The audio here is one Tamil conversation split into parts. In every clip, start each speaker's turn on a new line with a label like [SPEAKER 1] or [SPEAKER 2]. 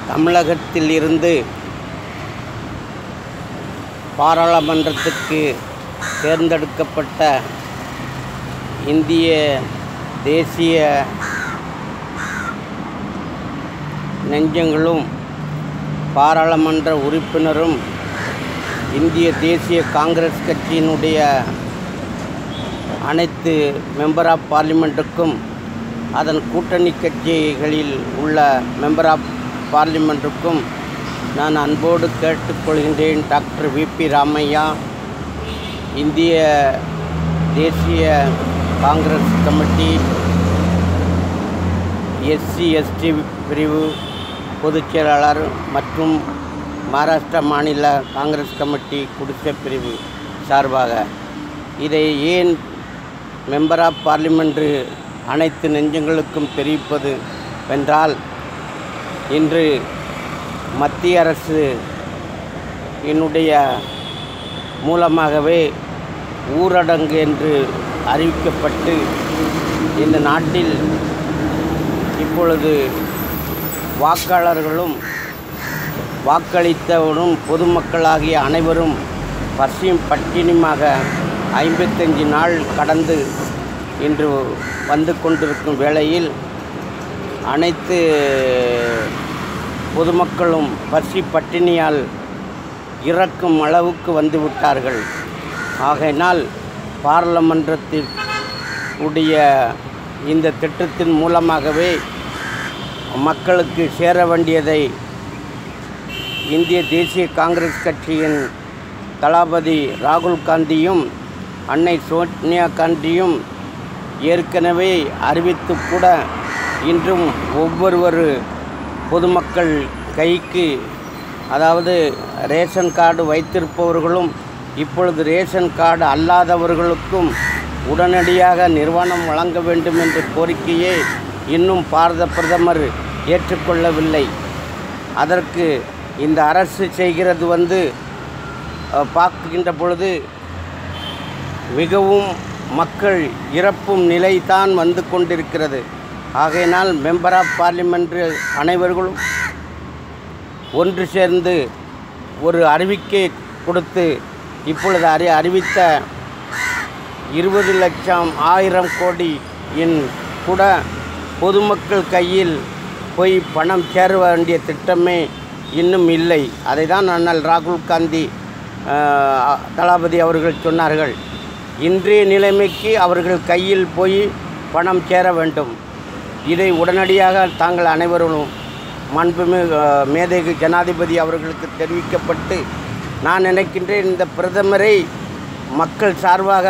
[SPEAKER 1] தமிழகத்தில் இருந்து பாராளுமன்றத்துக்கு தேர்ந்தெடுக்கப்பட்ட இந்திய தேசிய நெஞ்சங்களும் பாராளுமன்ற உறுப்பினரும் இந்திய தேசிய காங்கிரஸ் கட்சியினுடைய அனைத்து மெம்பர் ஆஃப் பார்லிமெண்ட்டுக்கும் அதன் கூட்டணி கட்சிகளில் உள்ள மெம்பர் ஆஃப் பார்லிமெண்ட்டுக்கும் நான் அன்போடு கேட்டுக்கொள்கின்றேன் டாக்டர் விபி ராமையா இந்திய தேசிய காங்கிரஸ் கமிட்டி எஸ்சி எஸ்டி பிரிவு பொதுச் செயலாளர் மற்றும் மகாராஷ்டிரா மாநில காங்கிரஸ் கமிட்டி குடிசை பிரிவு சார்பாக இதை ஏன் மெம்பர் ஆஃப் பார்லிமெண்ட்டு அனைத்து நெஞ்சங்களுக்கும் தெரிவிப்பது வென்றால் இன்று மத்திய அரசு என்னுடைய மூலமாகவே ஊரடங்கு என்று அறிவிக்கப்பட்டு இந்த நாட்டில் இப்பொழுது வாக்காளர்களும் வாக்களித்தவரும் பொதுமக்களாகிய அனைவரும் பசியும் பட்டினியுமாக ஐம்பத்தஞ்சு நாள் கடந்து இன்று வந்து கொண்டிருக்கும் வேளையில் அனைத்து பொதுமக்களும் பசி பட்டினியால் இறக்கும் அளவுக்கு வந்து விட்டார்கள் ஆகையினால் பாராளுமன்றத்தில் உடைய இந்த திட்டத்தின் மூலமாகவே மக்களுக்கு சேர வேண்டியதை இந்திய தேசிய காங்கிரஸ் கட்சியின் தளபதி ராகுல் காந்தியும் அன்னை சோனியா காந்தியும் ஏற்கனவே அறிவித்து கூட இன்றும் ஒவ்வொருவர் பொதுமக்கள் கைக்கு அதாவது ரேஷன் கார்டு வைத்திருப்பவர்களும் இப்பொழுது ரேஷன் கார்டு அல்லாதவர்களுக்கும் உடனடியாக நிர்வாணம் வழங்க வேண்டும் என்ற கோரிக்கையை இன்னும் பாரத பிரதமர் ஏற்றுக்கொள்ளவில்லை அதற்கு இந்த அரசு செய்கிறது வந்து அஹ், பார்க்கின்ற பொழுது மிகவும் மக்கள் இறப்பும் நிலைதான் வந்து கொண்டிருக்கிறது ஆகையினால் மெம்பர் ஆஃப் பார்லிமெண்ட் அனைவர்களும் ஒன்று சேர்ந்து ஒரு அறிவிக்கை கொடுத்து இப்பொழுது அறி அறிவித்த இருபது லட்சம் ஆயிரம் கோடி இன் கூட பொதுமக்கள் கையில் போய் பணம் சேர வேண்டிய திட்டமே இன்னும் இல்லை அதை தான் அண்ணல் ராகுல் காந்தி ஆஹ், தளபதி அவர்கள் சொன்னார்கள் இன்றைய நிலைமைக்கு அவர்கள் கையில் போய் பணம் சேர வேண்டும் இதை உடனடியாக தாங்கள் அனைவரும் மாண்புமிகு ஆஹ், மேதகு ஜனாதிபதி அவர்களுக்கு தெரிவிக்கப்பட்டு நான் நினைக்கின்றேன் இந்த பிரதமரை மக்கள் சார்பாக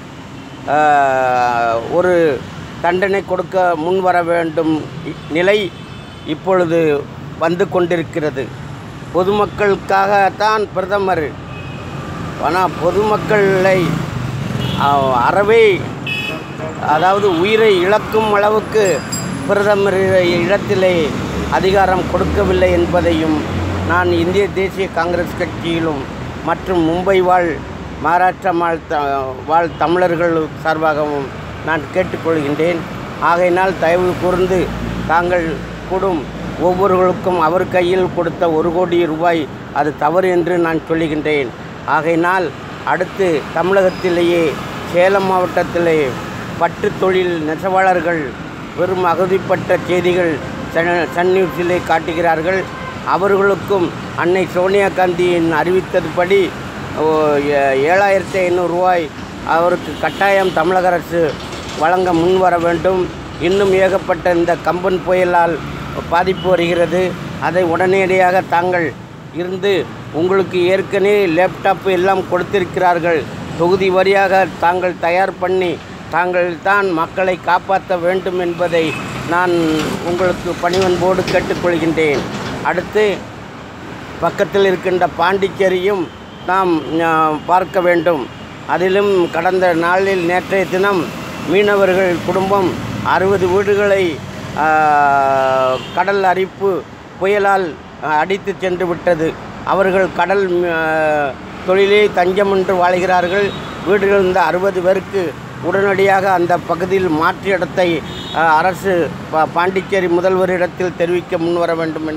[SPEAKER 1] ஆஹ், ஒரு தண்டனை கொடுக்க முன்வர வேண்டும் இ- நிலை இப்பொழுது வந்து கொண்டிருக்கிறது பொதுமக்களுக்காகத்தான் பிரதமர் ஆனால் பொதுமக்களை அஹ், அறவே அதாவது உயிரை இழக்கும் அளவுக்கு பிரதமர் இடத்திலே அதிகாரம் கொடுக்கவில்லை என்பதையும் நான் இந்திய தேசிய காங்கிரஸ் கட்சியிலும் மற்றும் மும்பை வாழ் மகாராஷ்டிரா வாழ் த வாழ் தமிழர்கள் சார்பாகவும் நான் கேட்டுக்கொள்கின்றேன் ஆகையினால் தயவு கூர்ந்து தாங்கள் கூடும் ஒவ்வொருவருக்கும் அவர் கையில் கொடுத்த ஒரு கோடி ரூபாய் அது தவறு என்று நான் சொல்லுகின்றேன் ஆகையினால் அடுத்து தமிழகத்திலேயே சேலம் மாவட்டத்திலே பட்டு தொழில் நெசவாளர்கள் பெரும் அகதிப்பட்ட செய்திகள் சன் சன் நியூஸிலே காட்டுகிறார்கள் அவர்களுக்கும் அன்னை சோனியா காந்தியின் அறிவித்ததுபடி ஓ, ஏ- ஏழாயிரத்தி ஐநூறு ரூபாய் அவருக்கு கட்டாயம் தமிழக அரசு வழங்க முன்வர வேண்டும் இன்னும் ஏகப்பட்ட இந்த கம்பன் புயலால் பாதிப்பு வருகிறது அதை உடனடியாக தாங்கள் இருந்து உங்களுக்கு ஏற்கனவே லேப்டாப் எல்லாம் கொடுத்திருக்கிறார்கள் தொகுதி வாரியாக தாங்கள் தயார் பண்ணி தாங்கள் தான் மக்களை காப்பாற்ற வேண்டும் என்பதை நான் உங்களுக்கு பணிவன்போடு கேட்டுக்கொள்கின்றேன் அடுத்து பக்கத்தில் இருக்கின்ற பாண்டிச்சேரியும் நாம் ஆ, பார்க்க வேண்டும் அதிலும் கடந்த நாளில் நேற்றைய தினம் மீனவர்கள் குடும்பம் அறுபது வீடுகளை ஆ, கடல் அரிப்பு புயலால் ஆ, அடித்து சென்று விட்டது அவர்கள் கடல் ஆ, தொழிலே தஞ்சம் என்று வாழ்கிறார்கள் வீடுகள் இருந்த அறுபது பேருக்கு உடனடியாக அந்த பகுதியில் மாற்று இடத்தை அஹ், அரசு பா- பாண்டிச்சேரி முதல்வரிடத்தில் தெரிவிக்க முன்வர வேண்டும் என்று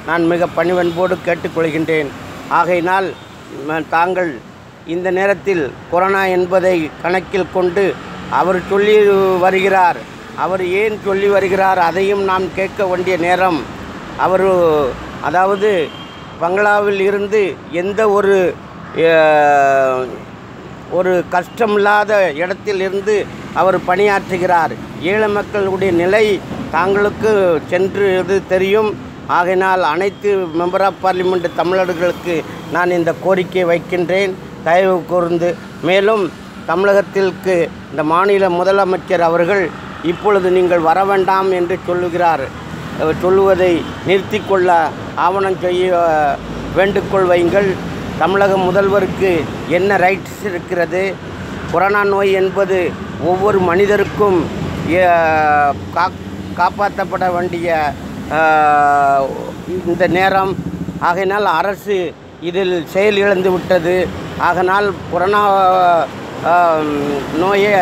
[SPEAKER 1] நான் மிக பணிவன்போடு கேட்டுக்கொள்கின்றேன் ஆகையினால் ம- தாங்கள் இந்த நேரத்தில் கொரோனா என்பதை கணக்கில் கொண்டு அவர் சொல்லி வருகிறார் அவர் ஏன் சொல்லி வருகிறார் அதையும் நாம் கேட்க வேண்டிய நேரம் அவர் அதாவது பங்களாவில் இருந்து எந்த ஒரு அஹ், ஒரு கஷ்டமில்லாத இடத்திலிருந்து அவர் பணியாற்றுகிறார் ஏழை மக்களுடைய நிலை தாங்களுக்கு சென்று இது தெரியும் ஆகையினால் அனைத்து மெம்பர் ஆஃப் பார்லிமெண்ட் தமிழர்களுக்கு நான் இந்த கோரிக்கை வைக்கின்றேன் தயவு கூர்ந்து மேலும் தமிழகத்திற்கு இந்த மாநில முதலமைச்சர் அவர்கள் இப்பொழுது நீங்கள் வர வேண்டாம் என்று சொல்லுகிறார் அவர் சொல்லுவதை நிறுத்தி கொள்ள ஆவணம் செய்ய வேண்டுகோள் வையுங்கள் தமிழக முதல்வருக்கு என்ன ரைட்ஸ் இருக்கிறது கொரோனா நோய் என்பது ஒவ்வொரு மனிதருக்கும் அஹ், காக்- காப்பாற்றப்பட வேண்டிய அஹ், இந்த நேரம் ஆகையினால் அரசு இதில் செயல் இழந்து விட்டது ஆகனால் கொரோனா அஹ், நோயை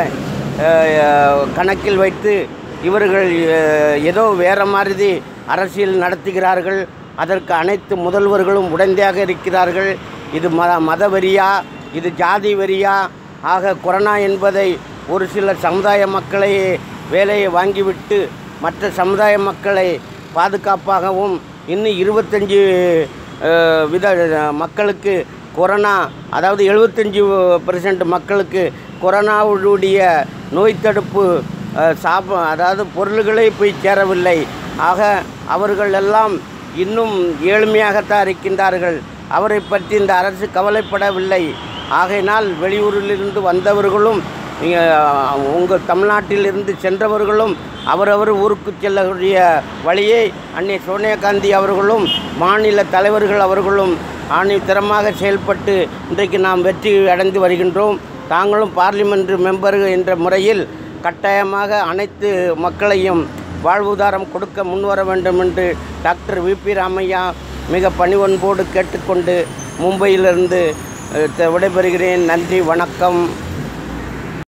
[SPEAKER 1] அஹ், கணக்கில் வைத்து இவர்கள் அஹ், ஏதோ வேறு மாதிரி அரசியல் நடத்துகிறார்கள் அதற்கு அனைத்து முதல்வர்களும் உடந்தையாக இருக்கிறார்கள் இது மத மத வெறியா இது ஜாதி வெறியா ஆக கொரோனா என்பதை ஒரு சில சமுதாய மக்களை வேலையை வாங்கிவிட்டு மற்ற சமுதாய மக்களை பாதுகாப்பாகவும் இன்னும் இருபத்தஞ்சி வித மக்களுக்கு கொரோனா அதாவது எழுபத்தஞ்சி பெர்சன்ட் மக்களுக்கு கொரோனாவுடைய நோய் தடுப்பு அஹ், சாப்ப அதாவது பொருள்களே போய் சேரவில்லை ஆக அவர்கள் எல்லாம் இன்னும் ஏழ்மையாகத்தான் இருக்கின்றார்கள் அவரை பற்றி இந்த அரசு கவலைப்படவில்லை ஆகையினால் வெளியூரிலிருந்து வந்தவர்களும் உங்கள் தமிழ்நாட்டிலிருந்து சென்றவர்களும் அவரவர் ஊருக்கு செல்லக்கூடிய வழியை அன்னை சோனியா காந்தி அவர்களும் மாநில தலைவர்கள் அவர்களும் ஆணித்தரமாக செயல்பட்டு இன்றைக்கு நாம் வெற்றி அடைந்து வருகின்றோம் தாங்களும் பார்லிமெண்ட் மெம்பர் என்ற முறையில் கட்டாயமாக அனைத்து மக்களையும் வாழ்வுதாரம் கொடுக்க முன்வர வேண்டும் என்று டாக்டர் விபி ராமையா மிக பணிவன்போடு கேட்டுக்கொண்டு மும்பையிலிருந்து அஹ், த- விடைபெறுகிறேன் நன்றி வணக்கம்